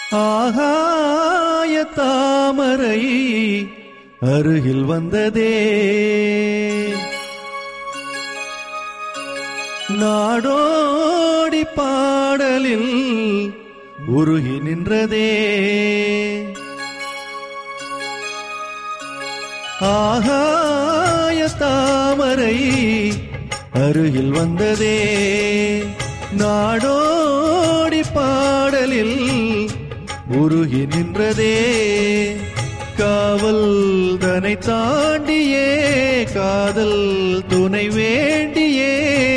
ஆகாய தாமரை அருகில் வந்ததே நாடோடி பாடலில் உருகி நின்றதே ஆகாய தாமரை அருகில் வந்ததே நாடோடி பாடலில் உருகி நின்றதே காவல் தனை தாண்டியே காதல் துணை வேண்டியே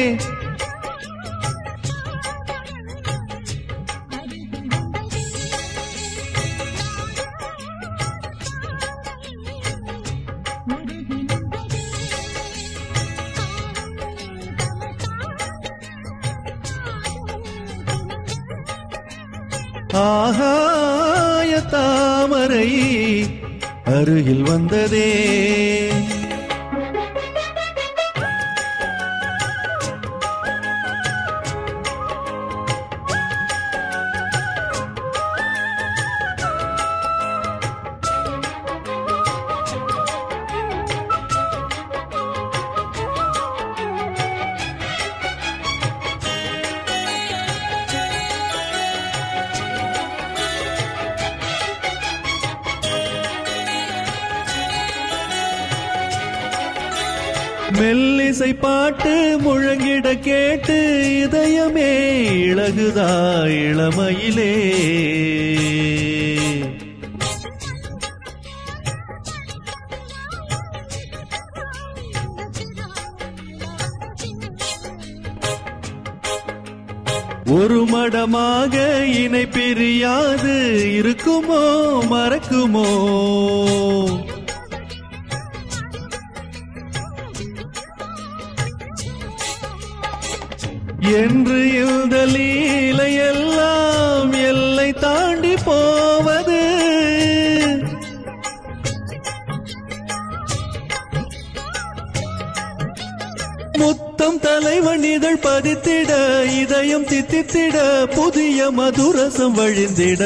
ஆகாய தாமரை அருகில் வந்ததே மெல்லிசை பாட்டு முழங்கிட கேட்டு இதயமே இழகுதா இளமையிலே ஒரு மடமாக இணை பிரியாது இருக்குமோ மறக்குமோ என்று இந்த லீலையெல்லாம் எல்லை தாண்டி போவது முத்தம் தலைவன் இதழ் பதித்திட இதயம் தித்தித்திட புதிய மதுரசம் வழிந்திட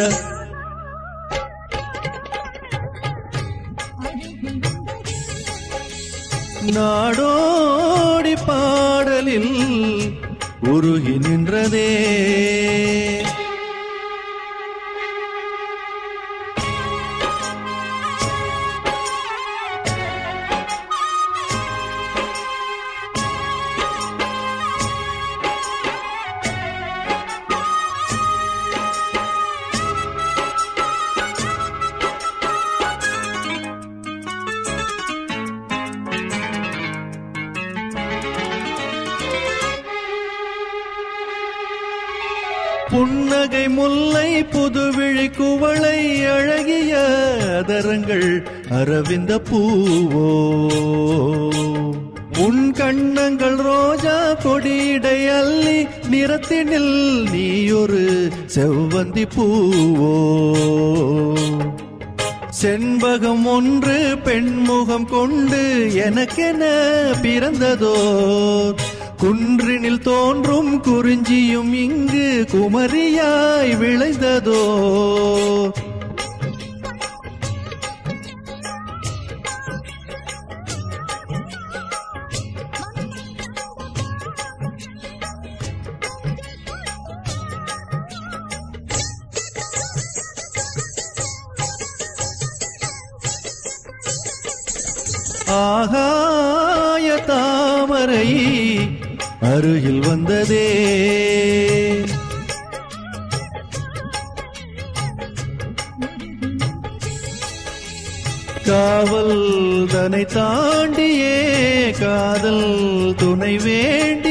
நாடோடி பாடலில் உருகி நின்றதே புன்னகை முல்லை புதுவிழி குவளை அழகிய அதரங்கள் அரவிந்த பூவோ உன் கண்ணங்கள் ரோஜா கொடியடை அள்ளி நிறத்தினில் நீயொரு செவ்வந்தி பூவோ செண்பகம் ஒன்று பெண்முகம் கொண்டு எனக்கென பிறந்ததோ குன்றினில் தோன்றும் குறிஞ்சியும் இங்கு குமரியாய் விளைந்ததோ ஆகாய தாமரை அருகில் வந்ததே காவல் தனை தாண்டியே காதல் துணை வேண்டி